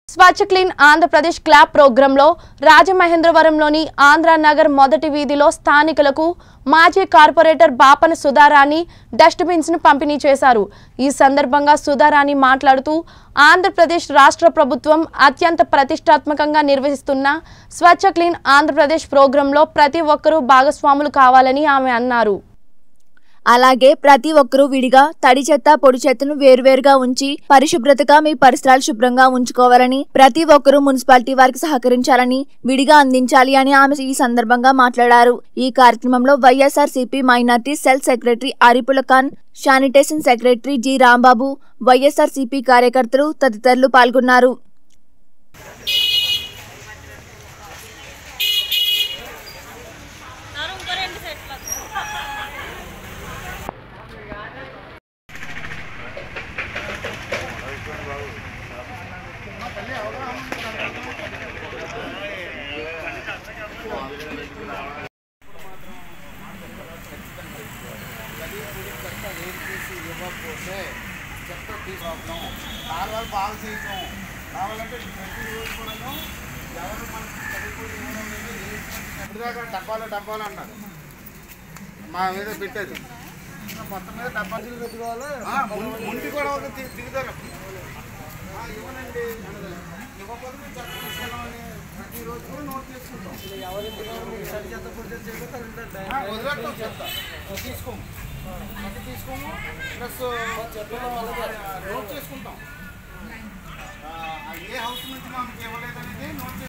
స్వచ్ఛ clean Andhra Pradesh club ప్రోగ్రాంలో రాజమహేంద్రవరంలోని ఆంధ్ర నగర్ మొదటి వీధిలో స్థానికులకు మాజీ కార్పొరేటర్ బాపన సుధారాణి డస్ట్బిన్స్ ను పంపిణీ చేశారు ఈ సందర్భంగా సుధారాణి మాట్లాడుతూ ఆంధ్రప్రదేశ్ రాష్ట్ర ప్రభుత్వం అత్యంత ప్రతిష్టాత్మకంగా నిర్వహిస్తున్న స్వచ్ఛ క్లీన్ ఆంధ్రప్రదేశ్ ప్రోగ్రాంలో ప్రతి ఒక్కరూ భాగస్వాములు కావాలని ఆమె అన్నారు అలాగే ప్రతి ఒక్కరూ విడిగా తడి చెత్త పొడి చెత్తను వేరువేరుగా ఉంచి పరిశుభ్రతగా మీ పరిసరాలు శుభ్రంగా ఉంచుకోవాలని ప్రతి ఒక్కరూ మున్సిపాలిటీ వారికి సహకరించాలని విడిగా అందించాలి అని ఆమె ఈ సందర్భంగా మాట్లాడారు ఈ కార్యక్రమంలో YSR CP minority cell secretary Arifulla Khan sanitation secretary G Rambabu YSR CP కార్యకర్తలు తదితరులు పాల్గొన్నారు ఇవ్వకపోతే చెత్త తీసుకోవడం కాలువలు బాగా చేయటం కావాలంటే ప్రతి రోజు కూడాను ఎవరు మనకి చదువుకుని ఇవ్వడం లేదు ఇప్పటిదాకా డబ్బాలు డబ్బాలు అన్నారు మా మీద పెట్టారు మొత్తం మీద డబ్బాలు పెట్టుకోవాలి ముందు కూడా ఒక ది- దిగుతారు ఆ, ఇవ్వనండి అన్నది. ఇవ్వకపోతే మేము చెత్త తీసుకెళ్ళమని ప్రతిరోజు కూడా నోట్ చేసుకుంటాం ఆ, వదిలేస్తాం చెత్త తీసుకోము చెత్త తీసుకోము ప్లస్ నోట్ చేసుకుంటాం ఆ, ఏ హౌస్ నుంచి మాకు ఇవ్వలేదనేది నోట్